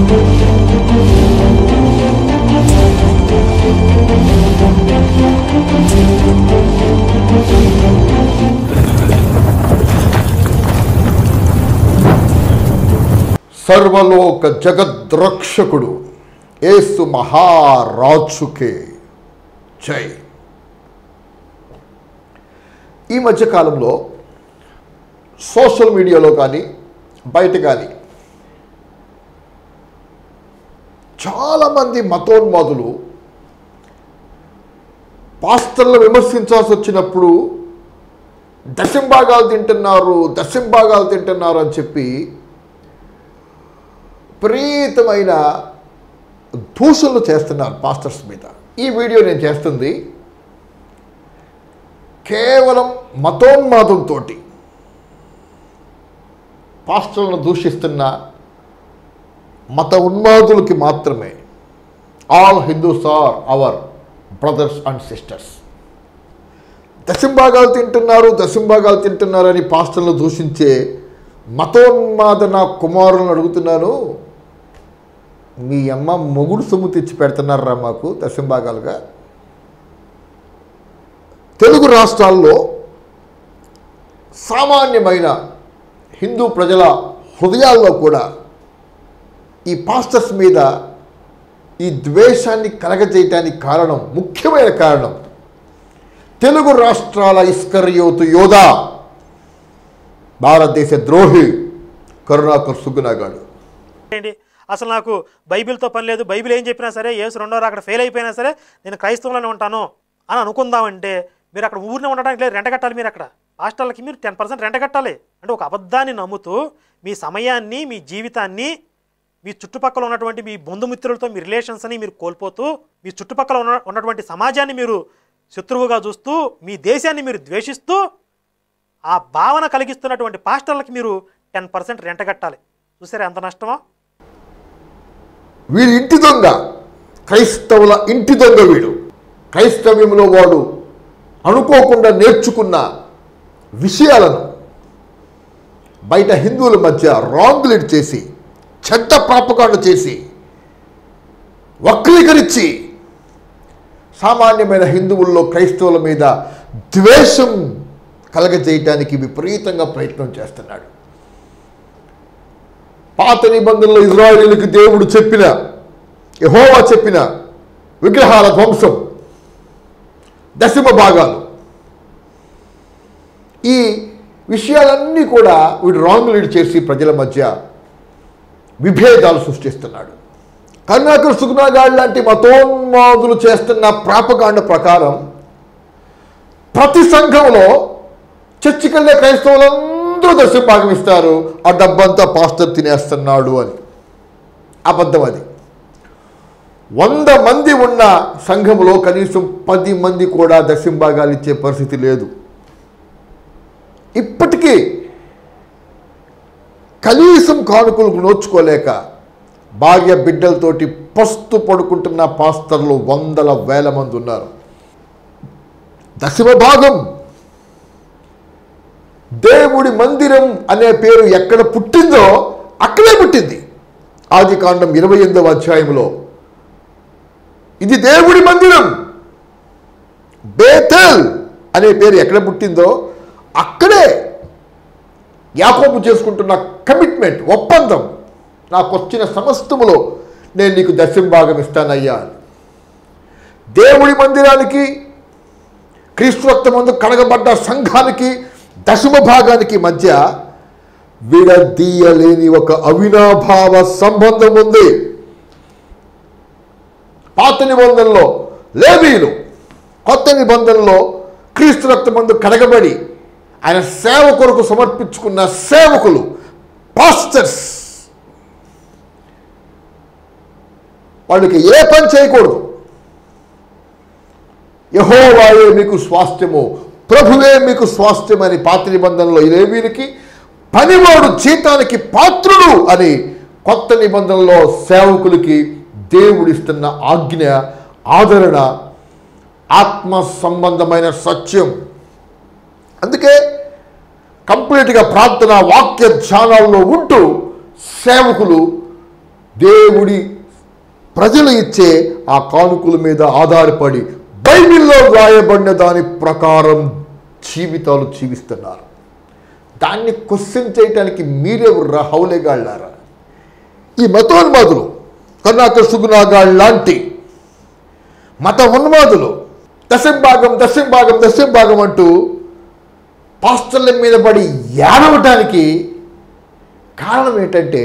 సర్వలోక జగద్రక్షకుడు ఏసు మహారాజుకే జై ఈ మధ్యకాలంలో సోషల్ మీడియాలో కానీ బయట కానీ చాలామంది మతోన్మాదులు పాస్టర్లు విమర్శించాల్సి వచ్చినప్పుడు దశంభాగాలు తింటున్నారు దశంభాగాలు తింటున్నారు అని చెప్పి విపరీతమైన దూషణలు చేస్తున్నారు పాస్టర్స్ మీద ఈ వీడియో నేను చేస్తుంది కేవలం మతోన్మాదంతో పాస్టర్లను దూషిస్తున్న మత ఉన్మాదులకి మాత్రమే all Hindus are our brothers and sisters దశంభాగాలు తింటున్నారు దశంభాగాలు తింటున్నారని పాస్టర్లు దూషించే మతోన్మాద నా కుమారులను అడుగుతున్నాను మీ అమ్మ మొగుడు సొమ్ము తెచ్చి పెడుతున్నారా మాకు దశంభాగాలుగా తెలుగు రాష్ట్రాల్లో సామాన్యమైన హిందూ ప్రజల హృదయాల్లో కూడా ఈ పాస్టర్స్ మీద ఈ ద్వేషాన్ని కలగజేయటానికి కారణం ముఖ్యమైన కారణం తెలుగు రాష్ట్రాల ఇస్కర్యోతు యోధా భారతదేశ ద్రోహి కరుణాకర్ సుగ్గునాగాడు ఏంటి అసలు నాకు బైబిల్తో పని లేదు బైబిల్ ఏం చెప్పినా సరే యేసు రెండో అక్కడ ఫెయిల్ అయిపోయినా సరే నేను క్రైస్తవంలోనే ఉంటాను అని అనుకుందామంటే మీరు అక్కడ ఊరినే ఉండడానికి లేదు రెంట కట్టాలి మీరు అక్కడ హాస్టల్కి మీరు టెన్ పర్సెంట్ రెంట కట్టాలి అంటే ఒక అబద్ధాన్ని నమ్ముతూ మీ సమయాన్ని మీ జీవితాన్ని మీ చుట్టుపక్కల ఉన్నటువంటి మీ బంధుమిత్రులతో మీ రిలేషన్స్ని మీరు కోల్పోతూ మీ చుట్టుపక్కల ఉన్న ఉన్నటువంటి సమాజాన్ని మీరు శత్రువుగా చూస్తూ మీ దేశాన్ని మీరు ద్వేషిస్తూ ఆ భావన కలిగిస్తున్నటువంటి పాస్టర్లకి మీరు టెన్ పర్సెంట్ రెంట కట్టాలి చూసారా ఎంత నష్టమో వీడి ఇంటి దొంగ క్రైస్తవుల ఇంటి దొంగ వీడు క్రైస్తవ్యంలో వాడు అనుకోకుండా నేర్చుకున్న విషయాలను బయట హిందువుల మధ్య రాంగులేట్ చేసి చెడ్డ ప్రాపకాండ చేసి వక్రీకరించి సామాన్యమైన హిందువుల్లో క్రైస్తవుల మీద ద్వేషం కలగజేయటానికి విపరీతంగా ప్రయత్నం చేస్తున్నాడు పాత నిబంధనలో ఇజ్రాయేలీలకు దేవుడు చెప్పిన యహోవా చెప్పిన విగ్రహాల ధ్వంసం దశమ భాగాలు ఈ విషయాలన్నీ కూడా వీడు రాంగ్ లీడ్ చేసి ప్రజల మధ్య విభేదాలు సృష్టిస్తున్నాడు కరుణాకర్ సుగుణాగాడ్ లాంటి మతోన్మాదులు చేస్తున్న ప్రాపకాండ ప్రకారం ప్రతి సంఘంలో చర్చికెళ్ళే క్రైస్తవులందరూ దర్శనం భాగం ఇస్తారు ఆ డబ్బంతా పాస్టర్ తినేస్తున్నాడు అని అబద్ధం అది వంద మంది ఉన్న సంఘంలో కనీసం పది మంది కూడా దశంభాగాలు ఇచ్చే పరిస్థితి లేదు ఇప్పటికీ కనీసం కానుకలకు నోచుకోలేక భార్య బిడ్డలతోటి పస్తు పడుకుంటున్న పాస్తర్లు వందల వేల మంది ఉన్నారు దశమ భాగం దేవుడి మందిరం అనే పేరు ఎక్కడ పుట్టిందో అక్కడే పుట్టింది ఆది కాండం ఇరవై ఎనిమిదవ అధ్యాయంలో ఇది దేవుడి మందిరం బేతల్ అనే పేరు ఎక్కడ పుట్టిందో అక్కడే యాకోబు చేసుకుంటున్న కమిట్మెంట్ ఒప్పందం నాకు వచ్చిన సమస్తములో నేను నీకు దశం భాగం ఇస్తానయ్యా అని. దేవుడి మందిరానికి క్రీస్తు రక్తమందు కడగబడ్డ సంఘానికి దశమ భాగానికి మధ్య విడదీయలేని ఒక అవినాభావ సంబంధం ఉంది పాత నిబంధనలో లేవీలు కొత్త నిబంధనలో క్రీస్తు రక్తమందు కడగబడి ఆయన సేవ కొరకు సమర్పించుకున్న సేవకులు పాస్టర్స్ వాళ్ళకి ఏ పని చేయకూడదు యహోవాయే మీకు స్వాస్థ్యము ప్రభువే మీకు స్వాస్థ్యం అని పాత నిబంధనలో ఈ లేవీనికి పనివాడు జీతానికి పాత్రుడు అని కొత్త నిబంధనలో సేవకులకి దేవుడిస్తున్న ఆజ్ఞ ఆదరణ ఆత్మ సంబంధమైన సత్యం అందుకే కంప్లీట్గా ప్రార్థన వాక్య ధ్యానాల్లో ఉంటూ సేవకులు దేవుడి ప్రజలు ఇచ్చే ఆ కానుకల మీద ఆధారపడి బైబిల్లో వ్రాయబడిన దాని ప్రకారం జీవితాలు జీవిస్తున్నారు దాన్ని క్వశ్చన్ చేయటానికి మీరెవర్రా హౌలేగాళ్ళారా ఈ మతోన్మాదులు కర్ణాకర్ సుగుణాగాళ్ళు లాంటి మత ఉన్మాదులు దశంభాగం దశంభాగం దశంభాగం అంటూ పాస్టర్ల మీద పడి ఏడవటానికి కారణం ఏంటంటే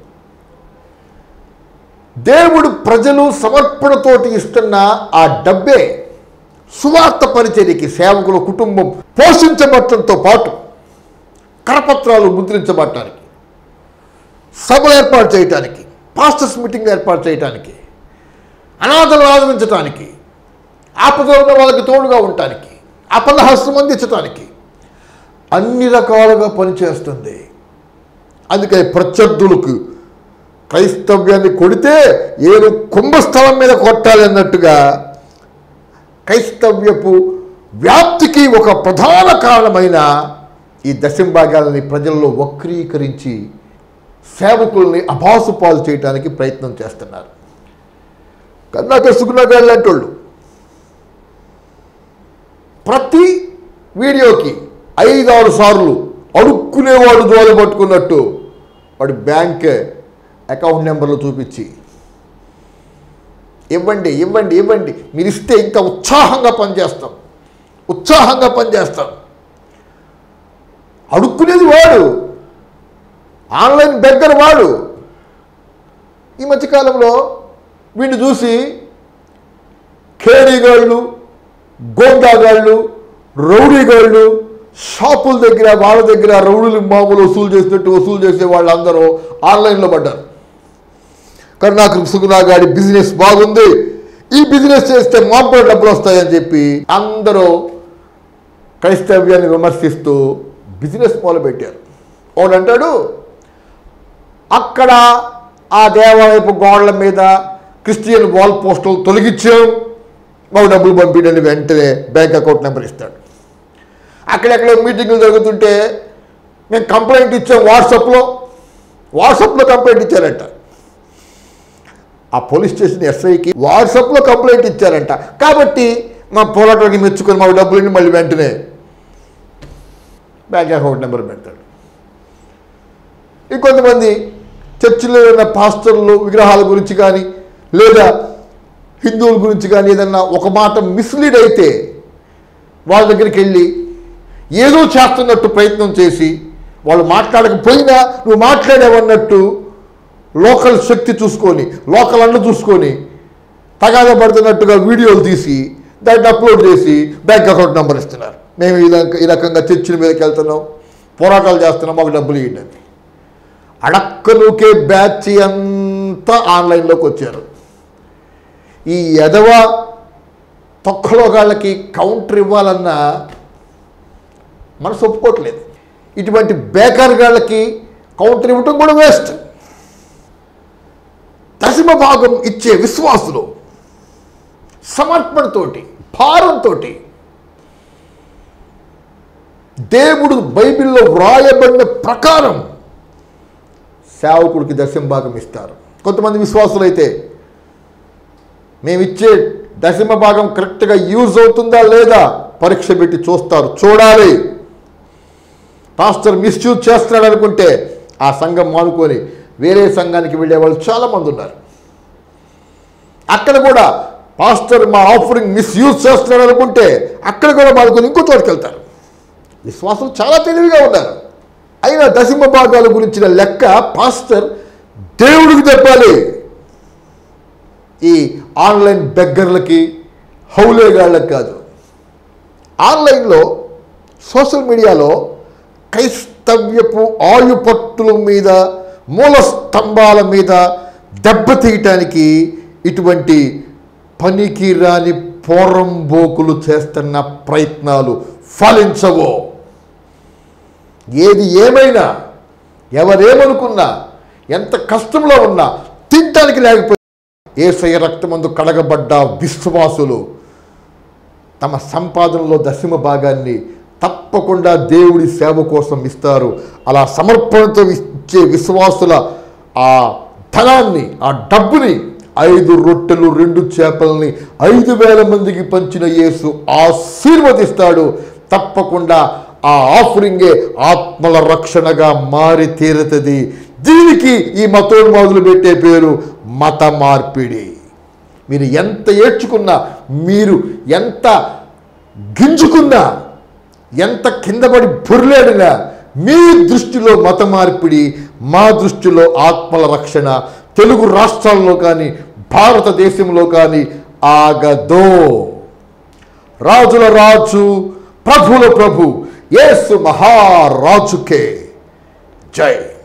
దేవుడు ప్రజలు సమర్పణతోటి ఇస్తున్న ఆ డబ్బే సువార్త పరిచర్యకి సేవకుల కుటుంబం పోషించబట్టడంతో పాటు కరపత్రాలు ముద్రించబడటానికి సభలు ఏర్పాటు చేయటానికి పాస్టర్స్ మీటింగ్ ఏర్పాటు చేయటానికి అనాథలను ఆదరించడానికి ఆపదలో ఉన్న వాళ్ళకి తోడుగా ఉండటానికి అపలహస్తం అందించటానికి అన్ని రకాలుగా పనిచేస్తుంది అందుకే ప్రత్యర్థులకు క్రైస్తవ్యాన్ని కొడితే ఏడు కుంభస్థలం మీద కొట్టాలి అన్నట్టుగా క్రైస్తవ్యపు వ్యాప్తికి ఒక ప్రధాన కారణమైన ఈ దశంభాగాలని ప్రజల్లో వక్రీకరించి సేవకుల్ని అభాసుపాలు చేయడానికి ప్రయత్నం చేస్తున్నారు కన్నాక సుగుణగాళ్ళు లాంటి వాళ్ళు ప్రతి వీడియోకి ఐదారు సార్లు అడుక్కునేవాడు దోల పట్టుకున్నట్టు వాడి బ్యాంక్ అకౌంట్ నెంబర్లు చూపించి ఇవ్వండి ఇవ్వండి ఇవ్వండి మీరు ఇస్తే ఇంకా ఉత్సాహంగా పనిచేస్తాం ఉత్సాహంగా పనిచేస్తాం అడుక్కునేది వాడు ఆన్లైన్ బెగ్గర వాడు ఈ మధ్యకాలంలో వీడిని చూసి ఖేడీగాళ్ళు గోండాగాళ్ళు రౌడీగాళ్ళు షాపుల దగ్గర వాళ్ళ దగ్గర రౌడీలు మామూలు వసూలు చేసినట్టు వసూలు చేసే వాళ్ళందరూ ఆన్లైన్లో పడ్డారు కరుణాకర్ సుగుణాగాడి బిజినెస్ బాగుంది ఈ బిజినెస్ చేస్తే మాకు కూడా డబ్బులు వస్తాయని చెప్పి అందరూ క్రైస్తవ్యాన్ని విమర్శిస్తూ బిజినెస్ మొదలుపెట్టారు వాడు అంటాడు అక్కడ ఆ దేవాలయపు గోడల మీద క్రిస్టియన్ వాల్ పోస్టులు తొలగించాం మాకు డబ్బులు పంపించండి వెంటనే బ్యాంక్ అకౌంట్ నెంబర్ ఇస్తాడు అక్కడెక్కడ మీటింగులు జరుగుతుంటే మేము కంప్లైంట్ ఇచ్చాం వాట్సాప్లో వాట్సాప్లో కంప్లైంట్ ఇచ్చారంట ఆ పోలీస్ స్టేషన్ ఎస్ఐకి వాట్సాప్లో కంప్లైంట్ ఇచ్చారంట కాబట్టి మా పోరాటానికి మెచ్చుకొని మాకు డబ్బులు మళ్ళీ వెంటనే బ్యాంక్ అకౌంట్ నెంబర్ పెడతాడు ఇంకొంతమంది చర్చిలో ఉన్న పాస్టర్లు విగ్రహాల గురించి కానీ లేదా హిందువుల గురించి కానీ ఏదన్నా ఒక మాట మిస్లీడ్ అయితే వాళ్ళ దగ్గరికి వెళ్ళి ఏదో చేస్తున్నట్టు ప్రయత్నం చేసి వాళ్ళు మాట్లాడకపోయినా నువ్వు మాట్లాడావన్నట్టు లోకల్ శక్తి చూసుకొని లోకల్ అన్న చూసుకొని తగాదా పడుతున్నట్టుగా వీడియోలు తీసి దాన్ని అప్లోడ్ చేసి బ్యాంక్ అకౌంట్ నెంబర్ ఇస్తున్నారు మేము ఈ రక- ఈ రకంగా చర్చిల మీదకి వెళ్తున్నాం పోరాటాలు చేస్తున్నాం మాకు డబ్బులు ఇవ్వండి అని. అడక్కనుకే బ్యాచ్ అంతా ఆన్లైన్లోకి వచ్చారు ఈ ఎదవ తొక్కలోగాళ్ళకి కౌంటర్ ఇవ్వాలన్నా మనసు ఒప్పుకోవట్లేదు ఇటువంటి బేకర్ గాళ్ళకి కౌంటర్ ఇవ్వటం కూడా వేస్ట్ దశమ భాగం ఇచ్చే విశ్వాసులు సమర్పణతోటి భారంతో దేవుడు బైబిల్లో వ్రాయబడిన ప్రకారం సేవకుడికి దశమ భాగం ఇస్తారు కొంతమంది విశ్వాసులైతే మేము ఇచ్చే దశమ భాగం కరెక్ట్గా యూజ్ అవుతుందా లేదా పరీక్ష పెట్టి చూస్తారు చూడాలి పాస్టర్ మిస్యూజ్ చేస్తున్నాడు అనుకుంటే ఆ సంఘం మానుకొని వేరే సంఘానికి వెళ్ళే వాళ్ళు చాలామంది ఉన్నారు అక్కడ కూడా పాస్టర్ మా ఆఫరింగ్ మిస్యూజ్ చేస్తున్నాడు అనుకుంటే అక్కడ కూడా మానుకొని ఇంకో చోటుకి వెళ్తారు విశ్వాసం చాలా తెలివిగా ఉన్నారు అయినా దశమ భాగాల గురించిన లెక్క పాస్టర్ దేవుడికి చెప్పాలి ఈ ఆన్లైన్ బెగ్గర్లకి హౌలేగాళ్ళకి కాదు ఆన్లైన్లో సోషల్ మీడియాలో క్రైస్తవ్యపు ఆయుపట్టుల మీద మూల స్తంభాల మీద దెబ్బతీయటానికి ఇటువంటి పనికి రాని పోరంబోకులు చేస్తున్న ప్రయత్నాలు ఫలించవో ఏది ఏమైనా ఎవరేమనుకున్నా ఎంత కష్టంలో ఉన్నా తినటానికి లేకపోతే ఏసయ రక్తమందు కడగబడ్డ విశ్వాసులు తమ సంపాదనలో దశమ భాగాన్ని తప్పకుండా దేవుడి సేవ కోసం ఇస్తారు అలా సమర్పణతో ఇచ్చే విశ్వాసుల ఆ ధనాన్ని ఆ డబ్బుని ఐదు రొట్టెలు రెండు చేపల్ని ఐదు వేల మందికి పంచిన యేసు ఆశీర్వదిస్తాడు తప్పకుండా ఆ ఆఫరింగే ఆత్మల రక్షణగా మారి తీరుతుంది దీనికి ఈ మతోన్మాదులు పెట్టే పేరు మత మార్పిడి మీరు ఎంత ఏడ్చుకున్నా మీరు ఎంత గింజుకున్నా ఎంత కిందపడి బుర్లేడినా మీ దృష్టిలో మత మార్పిడి మా దృష్టిలో ఆత్మల రక్షణ తెలుగు రాష్ట్రాల్లో కానీ భారతదేశంలో కానీ ఆగదో రాజుల రాజు ప్రభుల ప్రభు యేసు మహారాజుకే జై